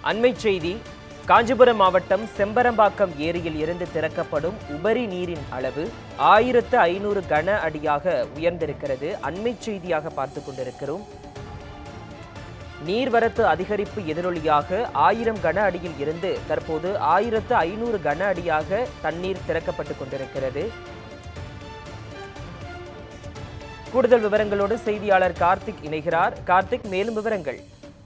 அண்மைச் செய்தி காஞ்சிபுரம் மாவட்டம் செம்பரம்பாக்கம் ஏரியில் இருந்து திறக்கப்படும் உபரி நீரின் அளவு ஆயிரத்து ஐநூறு கன அடியாக உயர்ந்திருக்கிறது அண்மைச் செய்தியாக பார்த்து கொண்டிருக்கிறோம் நீர்வரத்து அதிகரிப்பு எதிரொலியாக ஆயிரம் கன அடியில் இருந்து தற்போது ஆயிரத்து ஐநூறு கன அடியாக தண்ணீர் திறக்கப்பட்டு கொண்டிருக்கிறது கூடுதல் விவரங்களோடு செய்தியாளர் கார்த்திக் இணைகிறார் கார்த்திக் மேலும் விவரங்கள்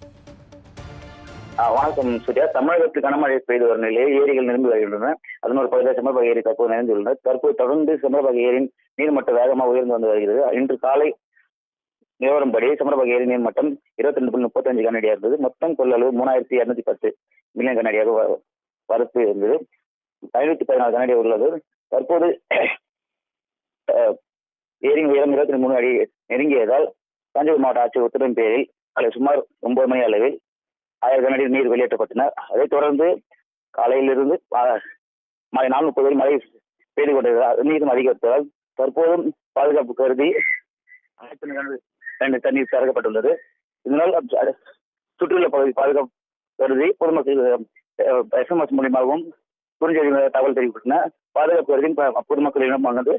ஆ, வணக்கம் சூர்யா தமிழகத்தில் கனமழை பெய்து வரும் நிலையில் ஏரிகள் நிரம்பி வருகின்றன அதன் ஒரு பகுதியாக செம்பரபாக ஏரி தற்போது நிறைந்துள்ளன தற்போது தொடர்ந்து செம்பரபாக ஏரியின் நீர்மட்டம் வேகமாக உயர்ந்து வந்து வருகிறது இன்று காலை நிலவரம்படி செம்பரபாக ஏரி நீர்மட்டம் இருபத்தி ரெண்டு புள்ளி முப்பத்தஞ்சு கனடியாக இருந்தது மொத்தம் கொள்ளளவு மூணாயிரத்தி இரநூத்தி பத்து மில்லியன் கனடியாக வ- வரத்து இருந்தது ஐநூத்தி பதினாலு கனடி உள்ளது தற்போது அஹ், ஏரியின் உயரம் இருபத்தி மூணு அடி நெருங்கியதால் காஞ்சிபுரம் மாவட்ட ஆட்சியர் உத்தரவின் பேரில் காலை சுமார் ஒன்பது மணி அளவில் ஆயிரம் கனஅடி நீர் வெளியேற்றப்பட்டன அதைத் தொடர்ந்து காலையிலிருந்து பா- மாலை நாலு முப்பது வரை மழை பெய்து கொண்டிருக்கிறது நீரும் அதிகரித்ததால் தற்போதும் பாதுகாப்பு கருதி ஆயிரத்தி கனஅடி ரெண்டு தண்ணீர் திறக்கப்பட்டுள்ளது இதனால் அ- சுற்றுலா பகுதி பாதுகாப்பு கருதி பொதுமக்கள் எஸ்எம்எஸ் மூலியமாகவும் குறுஞ்செய்தி மூலம் தகவல் தெரிவிக்கப்பட்டன பாதுகாப்பு கருதி ப- பொதுமக்களிடம் வந்து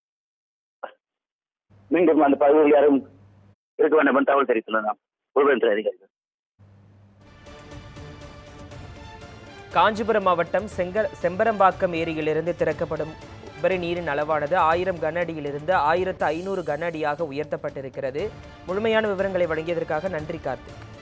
மீண்டும் அந்த பகுதியில் யாரும் இருக்க வேண்டாம் என்று தகவல் தெரிவித்துள்ளனர் உள்துறை அதிகாரிகள் காஞ்சிபுரம் மாவட்டம் செங்கர் செம்பரம்பாக்கம் ஏரியிலிருந்து திறக்கப்படும் உபரி நீரின் அளவானது ஆயிரம் கன அடியிலிருந்து ஆயிரத்து ஐநூறு கன அடியாக உயர்த்தப்பட்டிருக்கிறது முழுமையான விவரங்களை வழங்கியதற்காக நன்றி கார்த்திக்